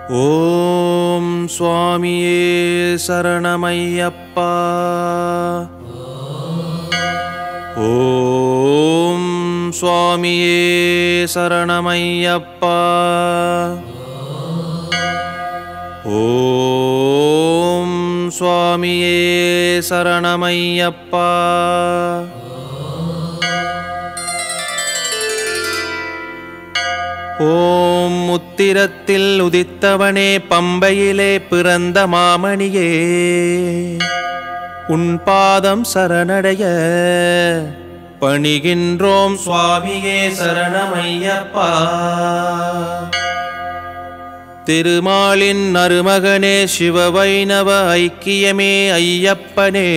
ஓம் சுவாமியே சரணமையப்பா ஓம் சுவாமியே சரணமையப்பா ஓம் சுவாமியே சரணமையப்பா ஓம் முத்திரத்தில் உதித்தவனே பம்பையிலே பிறந்த மாமணியே உன் பாதம் சரணடைய பணிகின்றோம் சுவாமியே சரணமையப்பா திருமாலின் அருமகனே சிவவைணவ ஐக்கியமே ஐயப்பனே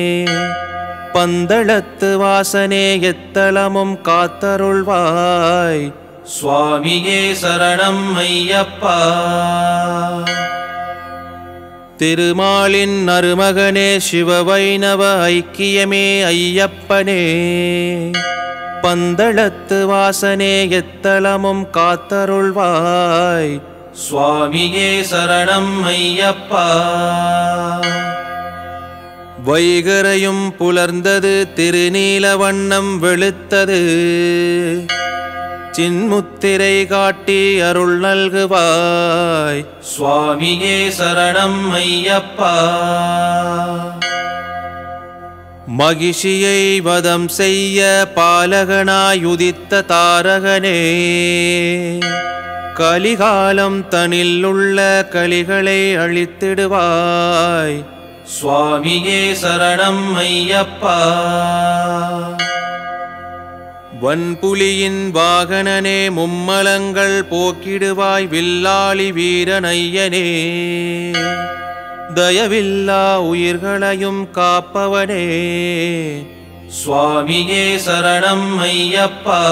பந்தளத்து வாசனே எத்தளமும் காத்தருள்வாய் சுவாமியே சரணம் ஐயப்பா திருமாலின் அருமகனே சிவவைணவ ஐக்கியமே ஐயப்பனே பந்தளத்து வாசனே எத்தளமும் காத்தருள்வாய் சுவாமியே சரணம் ஐயப்பா வைகரையும் புலர்ந்தது திருநீல வண்ணம் வெளுத்தது சின்முத்திரை காட்டி அருள் நல்குவாய் சுவாமியே சரணம் ஐயப்பா மகிஷியை வதம் செய்ய பாலகனாய் உதித்த தாரகனே கலிகாலம் தனில் உள்ள கலிகளை அழித்திடுவாய் சுவாமியே சரணம் ஐயப்பா வன்புலியின் வாகனனே மும்மலங்கள் போக்கிடுவாய் வில்லாளி வீரனையனே தயவில்லா உயிர்களையும் காப்பவனே சுவாமியே சரணம் ஐயப்பா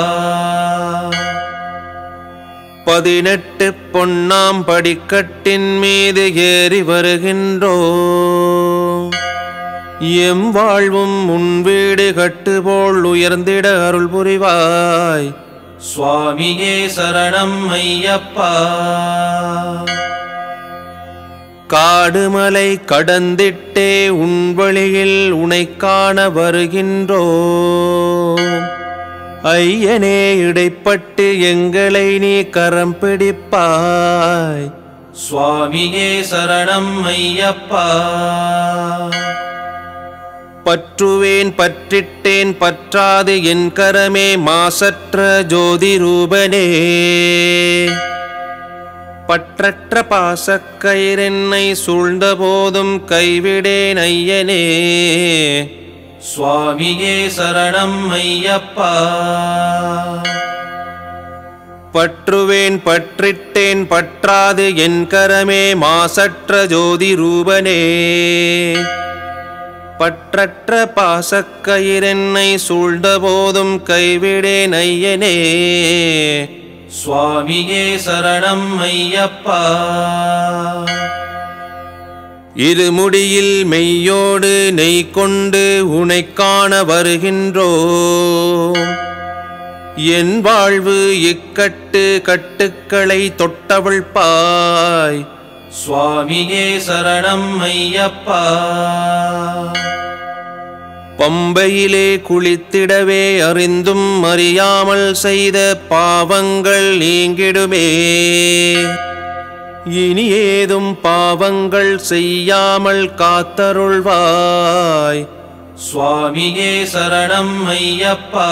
பதினெட்டு பொன்னாம் படிக்கட்டின் மீது ஏறி வருகின்றோம் எம் வாழ்வும் உன் வீடு கட்டுபோல் உயர்ந்திட அருள் புரிவாய் சுவாமியே சரணம் ஐயப்பா காடுமலை கடந்திட்டே உன் வழியில் உனை காண வருகின்றோம் ஐயனே இடைப்பட்டு எங்களை நீ கரம் பிடிப்பாய் சுவாமியே சரணம் ஐயப்பா பற்றுவேன் பற்றிட்டேன் பற்றாது என் கரமே மாசற்ற ஜோதி ரூபனே பற்றற்ற பாசக்கயிறென்னை சூழ்ந்த போதும் கைவிடேன் ஐயனே சுவாமியே சரணம் ஐயப்பா பற்றுவேன் பற்றிட்டேன் பற்றாது என் கரமே மாசற்ற ஜோதி ரூபனே பற்றற்ற பாசக்கயிறென்னை சூழ்ந்த போதும் கைவிடேன் ஐயனே சுவாமியே சரணம் ஐயப்பா இருமுடியில் மெய்யோடு நெய் கொண்டு உனை காண வருகின்றோம் என் வாழ்வு இக்கட்டு கட்டுக்களை தொட்டவள் பாய் சுவாமியே சரணம் ஐயப்பா பம்பையிலே குளித்திடவே அறிந்தும் அறியாமல் செய்த பாவங்கள் நீங்கிடுமே இனி ஏதும் பாவங்கள் செய்யாமல் காத்தருள்வாய் சுவாமியே சரணம் ஐயப்பா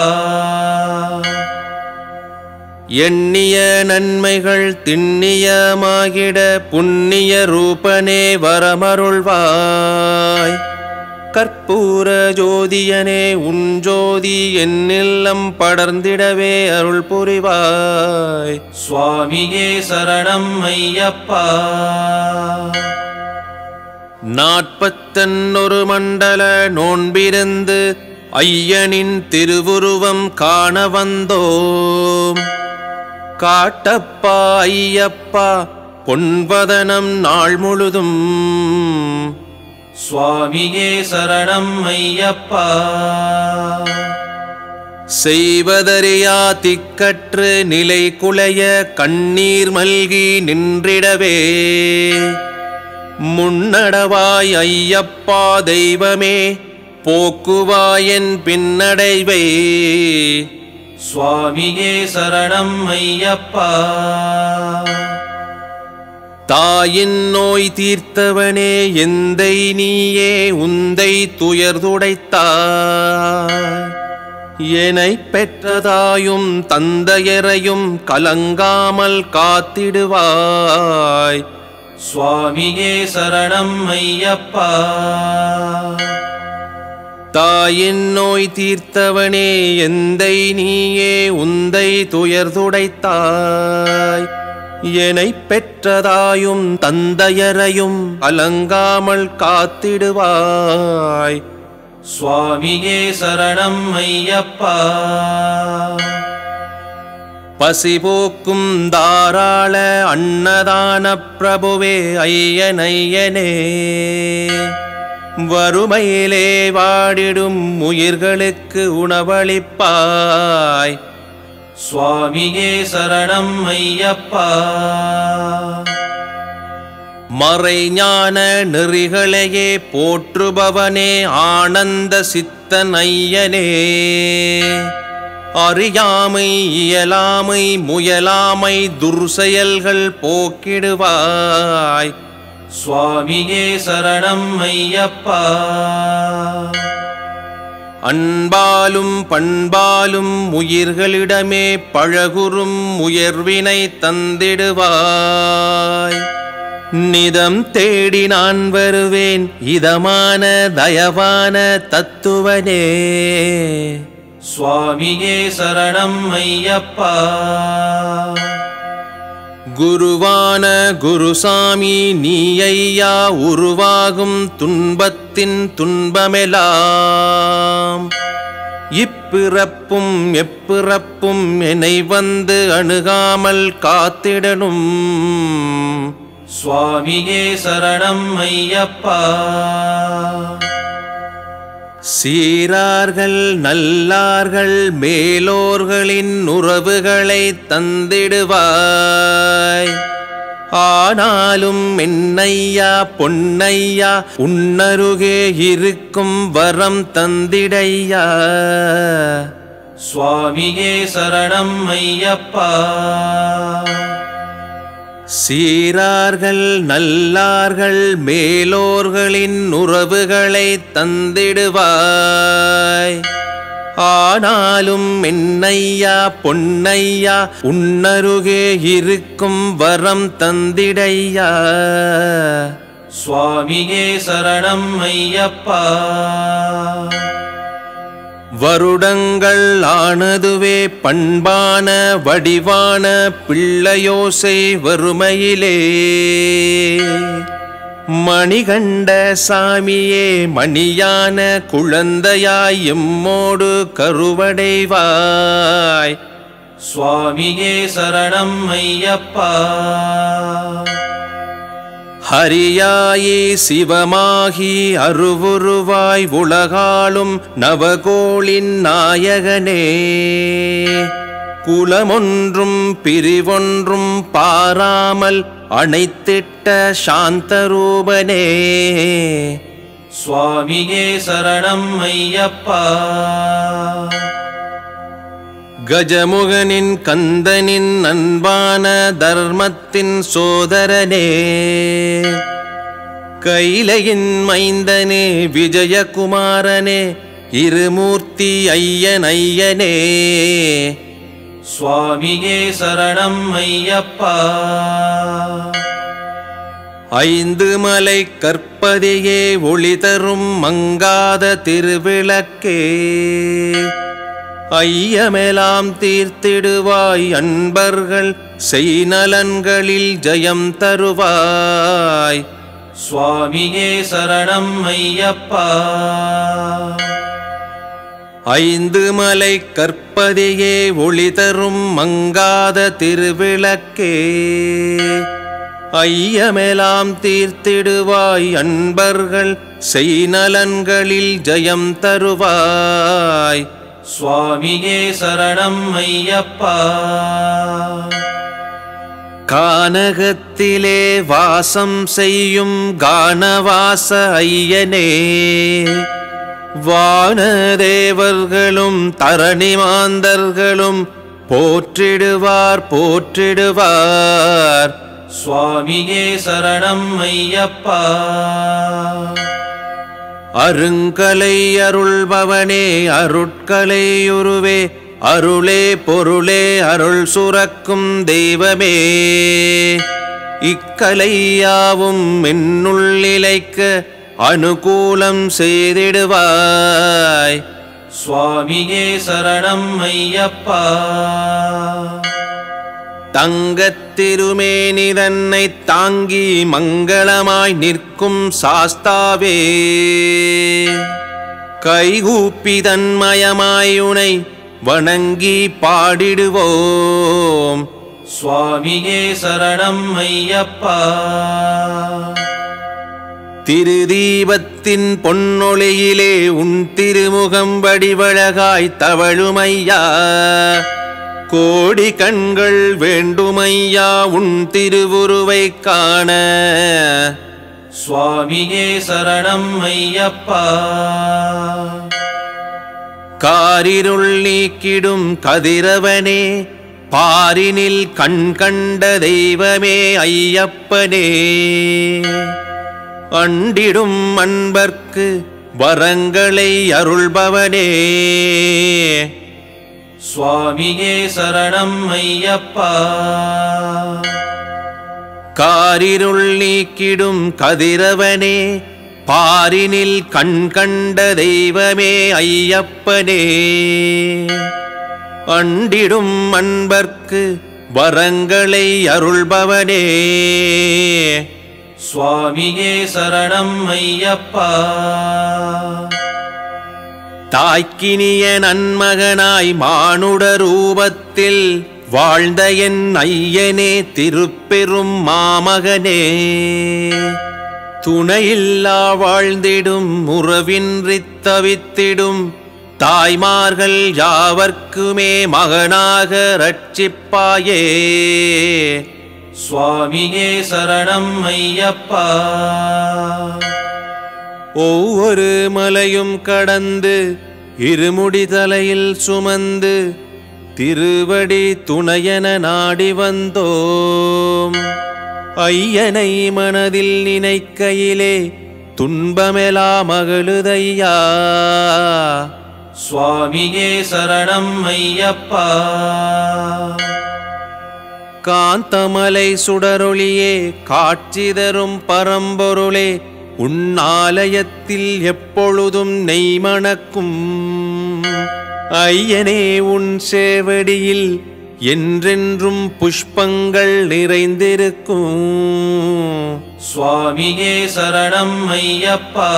எண்ணிய நன்மைகள் திண்ணியமாகிட புண்ணிய ரூபனே வரமருள்வாய் கற்பூர ஜோதியனே உன் ஜோதி என் இல்லம் படர்ந்திடவே அருள் புரிவாய் சுவாமியே சரணம் ஐயப்பா நாற்பத்தன்னொரு மண்டல நோன்பிருந்து ஐயனின் திருவுருவம் காண வந்தோம் காட்டப்பா ஐயப்பா பொன்வதனம் நாள் முழுதும் சுவாமியே சரணம் ஐயப்பா செய்வதறியா திக்கற்று நிலை குலைய கண்ணீர் மல்கி நின்றிடவே முன்னடவாய் ஐயப்பா தெய்வமே போக்குவாயன் பின்னடைவை சுவாமியே சரணம் ஐயப்பா தாயின் நோய் தீர்த்தவனே எந்தை நீயே உந்தை துயர் துடைத்தாய் என்னை பெற்றதாயும் தந்தையரையும் கலங்காமல் காத்திடுவாய் சுவாமியே சரணம் ஐயப்பா தாயின் நோய் தீர்த்தவனே எந்தை நீயே உந்தை துயர் துடைத்தாய் என்னை பெற்றதாயும் தந்தையரையும் கலங்காமல் காத்திடுவாய் சுவாமியே சரணம் ஐயப்பா பசிபோக்கும் தாராள அன்னதான பிரபுவே ஐயனையனே வறுமையிலே வாடிடும் உயிர்களுக்கு உணவளிப்பாய் சுவாமியே சரணம் ஐயப்பா மறைஞான நெறிகளையே போற்றுபவனே ஆனந்த சித்தன் ஐயனே அறியாமை இயலாமை முயலாமை துர்செயல்கள் போக்கிடுவாய் சுவாமியே சரணம் ஐயப்பா அன்பாலும் பண்பாலும் உயிர்களிடமே பழகுறும் உயர்வினை தந்திடுவாய் நிதம் தேடி நான் வருவேன் இதமான தயவான தத்துவனே சுவாமியே சரணம் ஐயப்பா குருவான குருசாமி நீ ஐயா உருவாகும் துன்பத்தின் துன்பமெலாம் இப்பிறப்பும் எப்பிறப்பும் என்னை வந்து அணுகாமல் காத்திடணும் சுவாமியே சரணம் ஐயப்பா சீரார்கள் நல்லார்கள் மேலோர்களின் உறவுகளை தந்திடுவாய் ஆனாலும் என்னையா பொன்னையா உன்னருகே இருக்கும் வரம் தந்திடையா சுவாமியே சரணம் ஐயப்பா சீரார்கள் நல்லார்கள் மேலோர்களின் உறவுகளை தந்திடுவாய் ஆனாலும் என்னையா பொன்னையா உன்னருகே இருக்கும் வரம் தந்திடையா சுவாமியே சரணம் ஐயப்பா வருடங்கள் ஆனதுவே பண்பான வடிவான பிள்ளையோசை வறுமையிலே மணிகண்ட சாமியே மணியான குழந்தையாய் எம்மோடு கருவடைவாய் சுவாமியே சரணம் ஐயப்பா ஹரியாயி சிவமாகி அருவுருவாய் உலகாளும் நவகோளின் நாயகனே குலமொன்றும் பிரிவொன்றும் பாராமல் அணைத்திட்ட சாந்தரூபனே சுவாமியே சரணம் ஐயப்பா கஜமுகனின் கந்தனின் அன்பான தர்மத்தின் சோதரனே கைலையின் மைந்தனே விஜயகுமாரனே இருமூர்த்தி ஐயன் ஐயனே சுவாமியே சரணம் ஐயப்பா ஐந்து மலை கற்பதியே ஒளி தரும் மங்காத திருவிளக்கே ஐயமெலாம் தீர்த்திடுவாய் அன்பர்கள் செய்நலன்களில் ஜெயம் தருவாய் சுவாமியே சரணம் ஐயப்பா ஐந்து மலை கற்பதியே ஒளி தரும் மங்காத திருவிளக்கே ஐயமெலாம் தீர்த்திடுவாய் அன்பர்கள் செய்நலன்களில் ஜெயம் தருவாய் சுவாமியே சரணம் ஐயப்பா கானகத்திலே வாசம் செய்யும் கானவாச ஐயனே வானதேவர்களும் தரணிமாந்தர்களும் போற்றிடுவார் போற்றிடுவார் சுவாமியே சரணம் ஐயப்பா அருங்கலை அருள்பவனே அருட்கலையுருவே அருளே பொருளே அருள் சுரக்கும் தெய்வமே இக்கலையாவும் என்னுள்ளிலைக்க அனுகூலம் செய்திடுவாய் சுவாமியே சரணம் ஐயப்பா தங்கத்திருமேனி தன்னை தாங்கி மங்களமாய் நிற்கும் சாஸ்தாவே கைகூப்பி தன்மயமாய் உனை வணங்கி பாடிடுவோம் சுவாமியே சரணம் ஐயப்பா திருதீபத்தின் பொன்னொளியிலே உன் திருமுகம் வடிவழகாய் தவழுமையா கோடி கண்கள் வேண்டுமையா உன் திருவுருவை காண சுவாமியே சரணம் ஐயப்பா காரிருள் நீக்கிடும் கதிரவனே பாரினில் கண் கண்ட தெய்வமே ஐயப்பனே அண்டிடும் அன்பர்க்கு வரங்களை அருள்பவனே சுவாமியே சரணம் ஐயப்பா காரிருள் நீக்கிடும் கதிரவனே பாரினில் கண் கண்ட தெய்வமே ஐயப்பனே அண்டிடும் அன்பர்க்கு வரங்களை அருள்பவனே சுவாமியே சரணம் ஐயப்பா தாய்க்கினிய நன்மகனாய் மானுட ரூபத்தில் வாழ்ந்த என் ஐயனே திருப்பெரும் மாமகனே துணையில்லா வாழ்ந்திடும் உறவின்றி தவித்திடும் தாய்மார்கள் யாவர்க்குமே மகனாக ரட்சிப்பாயே சுவாமியே சரணம் ஐயப்பா ஒவ்வொரு மலையும் கடந்து இருமுடி தலையில் சுமந்து திருவடி துணையன நாடி வந்தோம் ஐயனை மனதில் நினைக்கையிலே துன்பமெலா மகளுதையா சுவாமியே சரணம் ஐயப்பா காந்தமலை சுடரொளியே காட்சி தரும் பரம்பொருளே உன்னாலயத்தில் எப்பொழுதும் நெய் மணக்கும் ஐயனே உன் சேவடியில் என்றென்றும் புஷ்பங்கள் நிறைந்திருக்கும் சுவாமியே சரணம் ஐயப்பா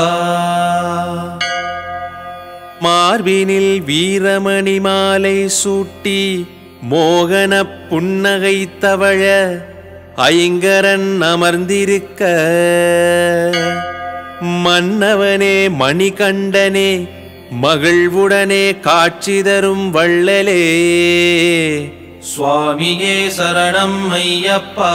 மார்பினில் வீரமணி மாலை சூட்டி மோகன புன்னகை தவழ ஐங்கரன் அமர்ந்திருக்க மன்னவனே மணிகண்டனே மகிழ்வுடனே காட்சி தரும் வள்ளலே சுவாமியே சரணம் ஐயப்பா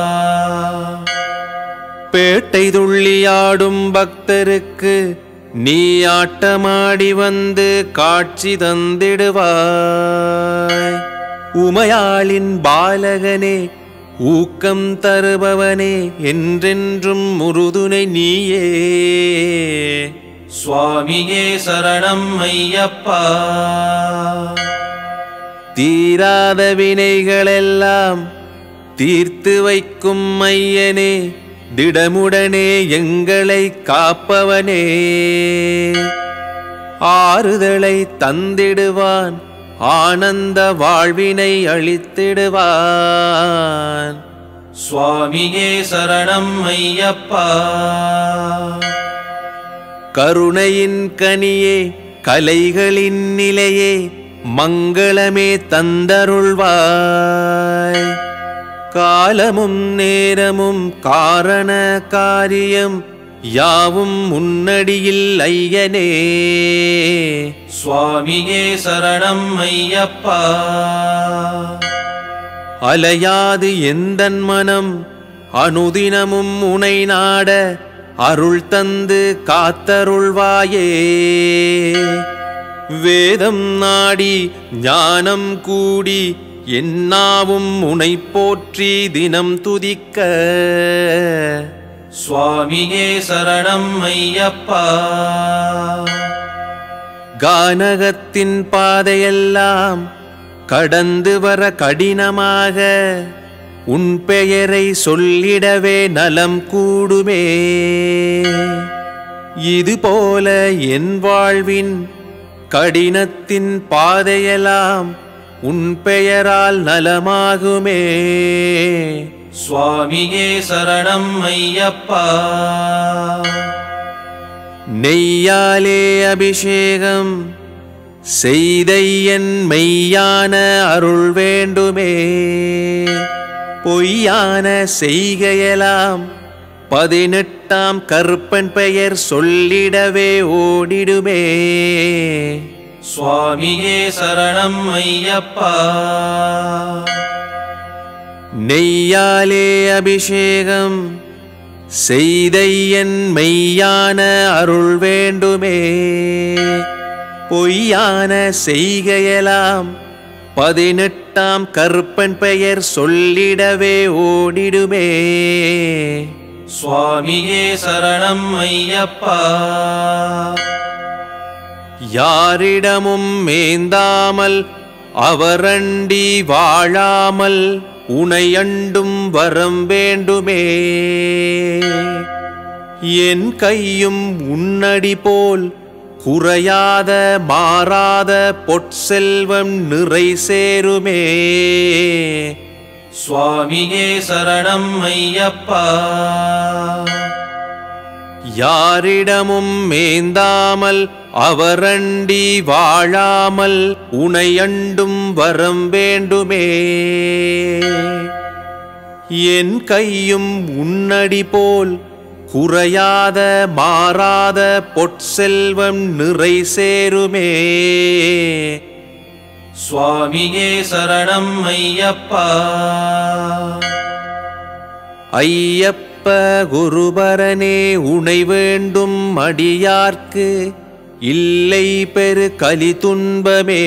பேட்டை துள்ளியாடும் பக்தருக்கு நீ ஆட்டமாடி வந்து காட்சி தந்திடுவாய் உமையாளின் பாலகனே ஊக்கம் தருபவனே என்றென்றும் உறுதுணை நீயே சுவாமியே சரணம் ஐயப்பா தீராத வினைகளெல்லாம் தீர்த்து வைக்கும் ஐயனே திடமுடனே எங்களை காப்பவனே ஆறுதலை தந்திடுவான் ஆனந்த வாழ்வினை அளித்திடுவான் சுவாமியே சரணம் ஐயப்பா கருணையின் கனியே கலைகளின் நிலையே மங்களமே தந்தருள்வாய் காலமும் நேரமும் காரண காரியம் யாவும் முன்னடியில் ஐயனே சுவாமியே சரணம் ஐயப்பா அலையாது எந்தன் மனம் அனுதினமும் உனை நாட அருள் தந்து காத்தருள்வாயே வேதம் நாடி ஞானம் கூடி என்னாவும் உனை போற்றி தினம் துதிக்க சுவாமியே சரணம் ஐயப்பா கானகத்தின் பாதையெல்லாம் கடந்து வர கடினமாக உன் பெயரை சொல்லிடவே நலம் கூடுமே இதுபோல என் வாழ்வின் கடினத்தின் பாதையெல்லாம் உன் பெயரால் நலமாகுமே சுவாமியே சரணம் ஐயப்பா நெய்யாலே அபிஷேகம் செய்தையன் மெய்யான அருள் வேண்டுமே பொய்யான செய்கையெல்லாம் பதினெட்டாம் கற்பன் பெயர் சொல்லிடவே ஓடிடுமே சுவாமியே சரணம் ஐயப்பா நெய்யாலே அபிஷேகம் செய்தையன் மெய்யான அருள் வேண்டுமே பொய்யான செய்கையெல்லாம் பதினெட்டாம் கற்பன் பெயர் சொல்லிடவே ஓடிடுமே சுவாமியே சரணம் ஐயப்பா யாரிடமும் மேந்தாமல் அவரண்டி வாழாமல் உனையண்டும் வரம் வேண்டுமே என் கையும் உன்னடி போல் குறையாத மாறாத பொற்செல்வம் நிறை சேருமே சுவாமியே சரணம் ஐயப்பா யாரிடமும் மேந்தாமல் அவரண்டி வாழாமல் உனையண்டும் வரம் வேண்டுமே என் கையும் உன்னடி போல் குறையாத மாறாத பொற்செல்வம் நிறை சேருமே சுவாமியே சரணம் ஐயப்பா ஐயப்ப குருபரனே உனை வேண்டும் அடியார்க்கு இல்லை பெரு கலி துன்பமே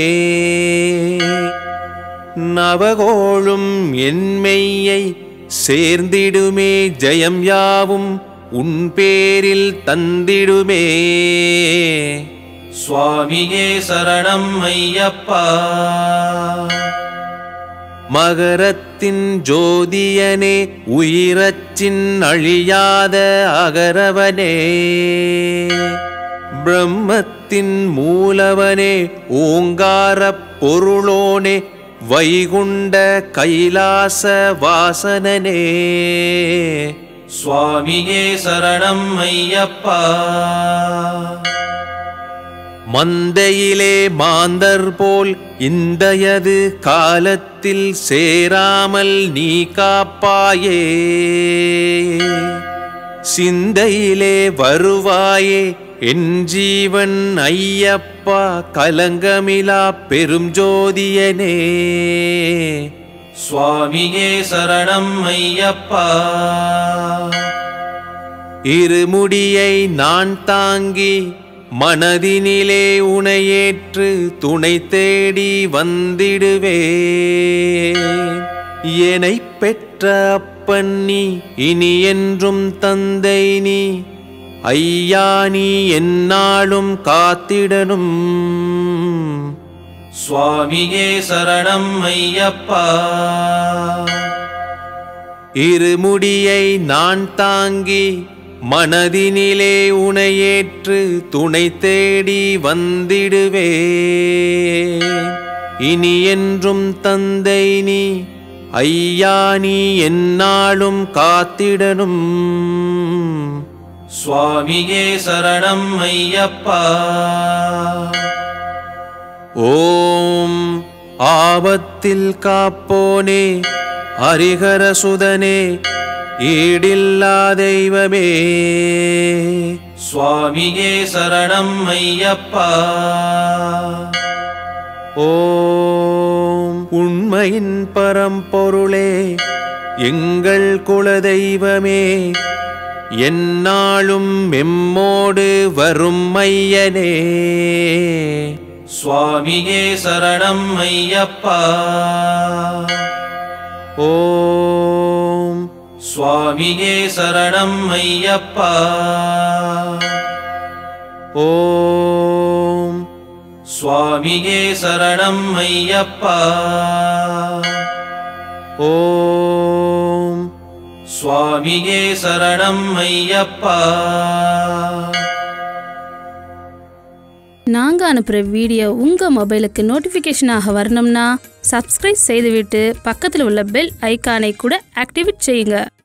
நவகோளும் என்மெய்யை சேர்ந்திடுமே ஜெயம் யாவும் உன் பேரில் தந்திடுமே சுவாமியே சரணம் ஐயப்பா மகரத்தின் ஜோதியனே உயிரச்சின் அழியாத அகரவனே பிரம்மத்தின் மூலவனே ஓங்காரப் பொருளோனே வைகுண்ட கைலாச வாசனனே சுவாமியே சரணம் ஐயப்பா மந்தையிலே மாந்தர் போல் இந்தயது காலத்தில் சேராமல் நீ காப்பாயே சிந்தையிலே வருவாயே என் ஜீவன் ஐயப்பா கலங்கமிலா பெரும் ஜோதியனே சுவாமியே சரணம் ஐயப்பா இருமுடியை நான் தாங்கி மனதினிலே உனையேற்று துணை தேடி வந்திடுவே என்னை பெற்ற அப்பன் நீ இனி என்றும் தந்தை நீ ஐயா நீ எந்நாளும் காத்திடனும் சுவாமியே சரணம் ஐயப்பா இருமுடியை நான் தாங்கி மனதினிலே உனையேற்று துணை தேடி வந்திடுவே இனி என்றும் தந்தை நீ ஐயா நீ எந்நாளும் காத்திடனும் சுவாமியே சரணம் ஐயப்பா ஓம் ஆபத்தில் காப்போனே ஹரிஹர சுதனே ஈடில்லா தெய்வமே சுவாமியே சரணம் ஐயப்பா ஓம் உண்மையின் பரம்பொருளே எங்கள் குலதெய்வமே எந்நாளும் எம்மோடு வரும் மையனே சுவாமியே சரணம் ஐயப்பா ஓம் சுவாமியே சரணம் ஐயப்பா ஓம் சுவாமியே சரணம் ஐயப்பா ஓம் சுவாமியே சரணம் ஐயப்பா நாங்கள் அனுப்புகிற வீடியோ உங்கள் மொபைலுக்கு நோட்டிஃபிகேஷனாக வரணும்னா சப்ஸ்கிரைப் செய்துவிட்டு பக்கத்தில் உள்ள பெல் ஐகானை கூட ஆக்டிவேட் செய்யுங்க